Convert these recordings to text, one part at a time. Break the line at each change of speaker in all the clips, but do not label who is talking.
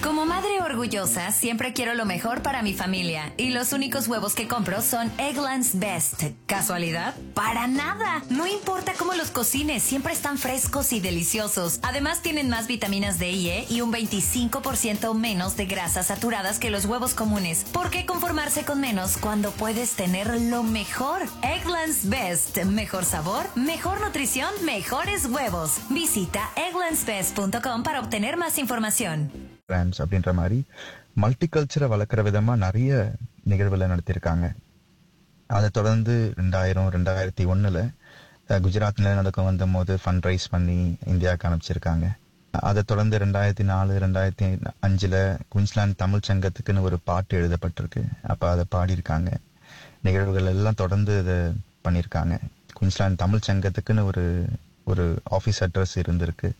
Como madre orgullosa, siempre quiero lo mejor para mi familia. Y los únicos huevos que compro son Eggland's Best. ¿Casualidad? Para nada. No importa cómo los cocines, siempre están frescos y deliciosos. Además, tienen más vitaminas D y E y un 25% menos de grasas saturadas que los huevos comunes. ¿Por qué conformarse con menos cuando puedes tener lo mejor? Eggland's Best. Mejor sabor, mejor nutrición, mejores huevos. Visita egglandsbest.com para obtener más información.
Brands அப்படின்ற மாதிரி மல்டிகல்ச்சரை வளர்க்குற விதமா நிறைய நிகழ்வுகளை நடத்தியிருக்காங்க அதை தொடர்ந்து ரெண்டாயிரம் ரெண்டாயிரத்தி ஒண்ணுல அஹ், குஜராத்ல நடக்க வந்த போது ஃபண்ட் ரைஸ் பண்ணி இந்தியாவுக்கு அனுப்பிச்சிருக்காங்க அதை தொடர்ந்து ரெண்டாயிரத்தி நாலு ரெண்டாயிரத்தி அஞ்சுல குயின்ஸ்லாந்து தமிழ் சங்கத்துக்குன்னு ஒரு பாட்டு எழுதப்பட்டிருக்கு அப்ப அதை பாடியிருக்காங்க நிகழ்வுகள் எல்லாம் தொடர்ந்து இதை பண்ணியிருக்காங்க குயின்ஸ்லாந்து தமிழ் சங்கத்துக்குன்னு ஒரு ஒரு ஆஃபீஸ் அட்ரஸ் இருந்திருக்கு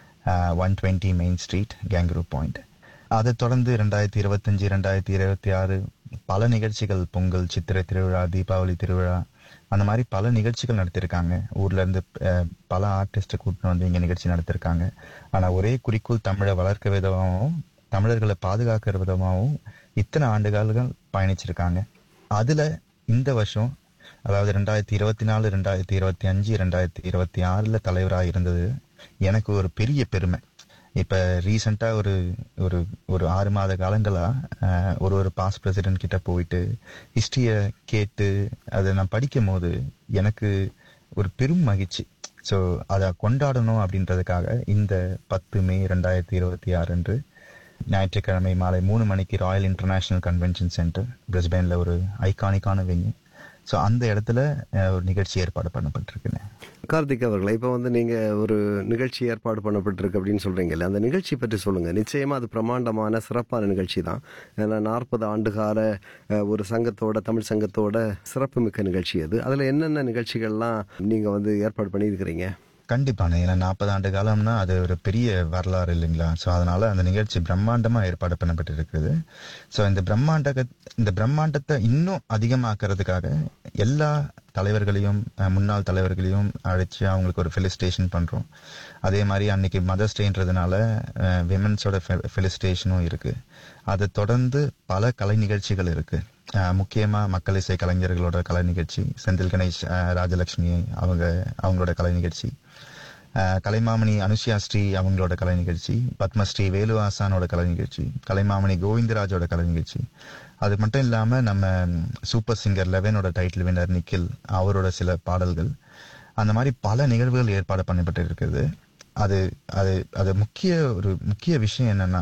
one twenty Main Street Kangaroo Point அதை தொடர்ந்து ரெண்டாயிரத்தி இருபத்தஞ்சு ரெண்டாயிரத்தி இருபத்தி ஆறு பல நிகழ்ச்சிகள் பொங்கல் சித்திரை திருவிழா தீபாவளி திருவிழா அந்த மாதிரி பல நிகழ்ச்சிகள் நடத்தியிருக்காங்க ஊர்ல இருந்து அஹ், பல ஆர்டிஸ்ட் கூட்டிட்டு வந்து இங்க நிகழ்ச்சி நடத்திருக்காங்க ஆனா ஒரே குறிக்கோள் தமிழை வளர்க்க விதமாகவும் தமிழர்களை பாதுகாக்கிற விதமாகவும் இத்தனை ஆண்டுகால்கள் பயணிச்சிருக்காங்க அதுல இந்த வருஷம் அதாவது ரெண்டாயிரத்தி இருபத்தி நாலு ரெண்டாயிரத்தி இருபத்தி அஞ்சு ரெண்டாயிரத்தி இருபத்தி ஆறுல தலைவராக இருந்தது எனக்கு ஒரு பெரிய பெருமை இப்ப ரீசெண்டா ஒரு ஒரு ஒரு ஆறு மாத காலங்களா அஹ், ஒரு ஒரு பாஸ் பிரசிடென்ட் கிட்ட போயிட்டு ஹிஸ்டரிய கேட்டு அதை நான் படிக்கும் போது எனக்கு ஒரு பெரும் மகிழ்ச்சி ஸோ அதை கொண்டாடணும் அப்படின்றதுக்காக இந்த பத்து மே ரெண்டாயிரத்தி இருபத்தி ஆறு அன்று ஞாயிற்றுக்கிழமை மாலை மூணு மணிக்கு ராயல் இன்டர்நேஷனல் கன்வென்ஷன் சென்டர் பிரிஸ்பேன்ல ஒரு ஐகானிக்கான வென்யூ ஸோ அந்த இடத்துல அஹ், ஒரு நிகழ்ச்சி ஏற்பாடு பண்ணப்பட்டிருக்குன்னு
கார்த்திக் அவர்களே இப்போ வந்து நீங்க ஒரு நிகழ்ச்சி ஏற்பாடு பண்ணப்பட்டிருக்கு அப்படின்னு சொல்றீங்கல்ல அந்த நிகழ்ச்சி பற்றி சொல்லுங்க நிச்சயமா அது பிரமாண்டமான சிறப்பான நிகழ்ச்சி தான் ஏன்னா நாற்பது ஆண்டுகால அஹ், ஒரு சங்கத்தோட தமிழ் சங்கத்தோட சிறப்புமிக்க நிகழ்ச்சி அது அதுல என்னென்ன நிகழ்ச்சிகள்லாம் நீங்க வந்து ஏற்பாடு பண்ணியிருக்கிறீங்க
கண்டிப்பான ஏன்னா நாற்பது ஆண்டு காலம்னா அது ஒரு பெரிய வரலாறு இல்லைங்களா ஸோ அதனால அந்த நிகழ்ச்சி பிரம்மாண்டமா ஏற்பாடு பண்ணப்பட்டிருக்குது ஸோ இந்த பிரம்மாண்ட இந்த பிரம்மாண்டத்தை இன்னும் அதிகமாக்குறதுக்காக எல்லா தலைவர்களையும் அஹ், முன்னாள் தலைவர்களையும் அழைச்சு அவங்களுக்கு ஒரு ஃபெலிசிட்டேஷன் பண்றோம் அதே மாதிரி அன்னைக்கு மதர்ஸ் டேன்றதுனால விமன்ஸோட ஃபெலிசிட்டேஷனும் இருக்கு அதை தொடர்ந்து பல கலை நிகழ்ச்சிகள் இருக்கு அஹ், முக்கியமா மக்கள் இசை கலைஞர்களோட கலை நிகழ்ச்சி செந்தில் கணேஷ் அஹ், ராஜலட்சுமி அவங்க அவங்களோட கலை நிகழ்ச்சி அஹ், கலைமாமணி அனுஷ்யா ஸ்ரீ அவங்களோட கலை நிகழ்ச்சி பத்மஸ்ரீ வேலு ஆசானோட கலை நிகழ்ச்சி கலைமாமணி கோவிந்தராஜோட கலை நிகழ்ச்சி அது மட்டும் இல்லாம நம்ம சூப்பர் சிங்கர் லெவனோட டைட்டில் வினர் நிக்கில் அவரோட சில பாடல்கள் அந்த மாதிரி பல நிகழ்வுகள் ஏற்பாடு பண்ணப்பட்டு இருக்குது அது அது அது முக்கிய ஒரு முக்கிய விஷயம் என்னன்னா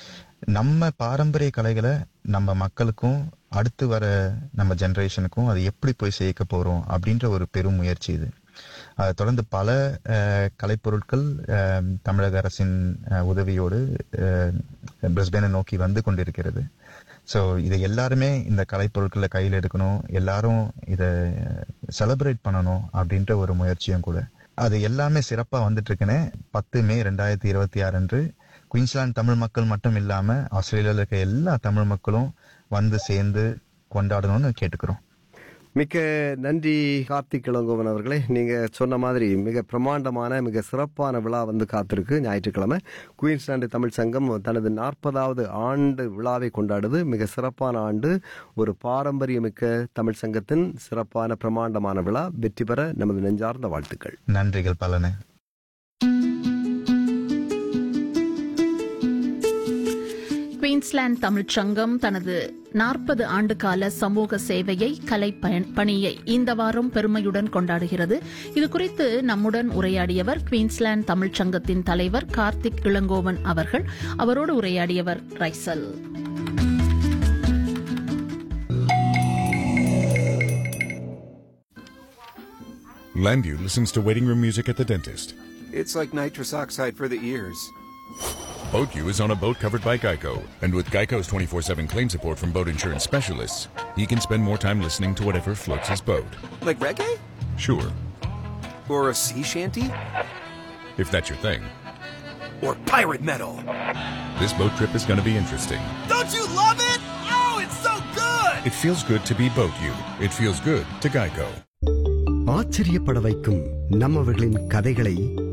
நம்ம பாரம்பரிய கலைகளை நம்ம மக்களுக்கும் அடுத்து வர நம்ம ஜெனரேஷனுக்கும் அது எப்படி போய் சேர்க்க போறோம் அப்படின்ற ஒரு பெரும் முயற்சி இது அதை தொடர்ந்து பல அஹ், கலைப்பொருட்கள் அஹ், தமிழக அரசின் அஹ், உதவியோடு அஹ், பிரிஸ்பேனை நோக்கி வந்து கொண்டிருக்கிறது ஸோ இதை எல்லாருமே இந்த கலைப்பொருட்களை கையில் எடுக்கணும் எல்லாரும் இதை செலிப்ரேட் பண்ணணும் அப்படின்ற ஒரு முயற்சியும் கூட அது எல்லாமே சிறப்பா வந்துட்டு இருக்குன்னு பத்து மே ரெண்டாயிரத்தி இருபத்தி ஆறு அன்று குயின்ஸ்லாந்து தமிழ் மக்கள் மட்டும் இல்லாம ஆஸ்திரேலியாவில் இருக்க எல்லா தமிழ் மக்களும் வந்து சேர்ந்து கொண்டாடணும்னு கேட்டுக்கிறோம்
மிக்க நன்றி கார்த்திக் இளங்கோவன் அவர்களே நீங்க சொன்ன மாதிரி மிக பிரமாண்டமான மிக சிறப்பான விழா வந்து காத்திருக்கு ஞாயிற்றுக்கிழமை குயின்ஸ்லாந்து தமிழ் சங்கம் தனது நாற்பதாவது ஆண்டு விழாவை கொண்டாடுது மிக சிறப்பான ஆண்டு ஒரு பாரம்பரியமிக்க தமிழ் சங்கத்தின் சிறப்பான பிரமாண்டமான விழா வெற்றி பெற நமது நெஞ்சார்ந்த வாழ்த்துக்கள்
நன்றிகள் பலனே
குயின்ஸ்லாந்து தமிழ்ச் சங்கம் தனது நாற்பது ஆண்டு கால சமூக சேவையை கலை பயன்- பணியை இந்த வாரம் பெருமையுடன் கொண்டாடுகிறது இது குறித்து நம்முடன் உரையாடியவர் குயின்ஸ்லாந்து தமிழ்ச் சங்கத்தின் தலைவர் கார்த்திக் இளங்கோவன் அவர்கள் அவரோடு உரையாடியவர் Raisal
Landview listens to waiting room music at the dentist.
It's like nitrous oxide for the ears.
BoatU is on a boat covered by Geico, and with Geico's 24-7 claim support from boat insurance specialists, he can spend more time listening to whatever floats his boat.
Like reggae?
Sure,
Or a sea shanty?
if that's your thing.
Or pirate metal?
This boat trip is going to be interesting.
Don't you love it? Oh, it's so good!
It feels good to be BoatU. It feels good to Geico.
ஆச்சரியப்பட வைக்கும் நம்மவர்களின் கதைகளை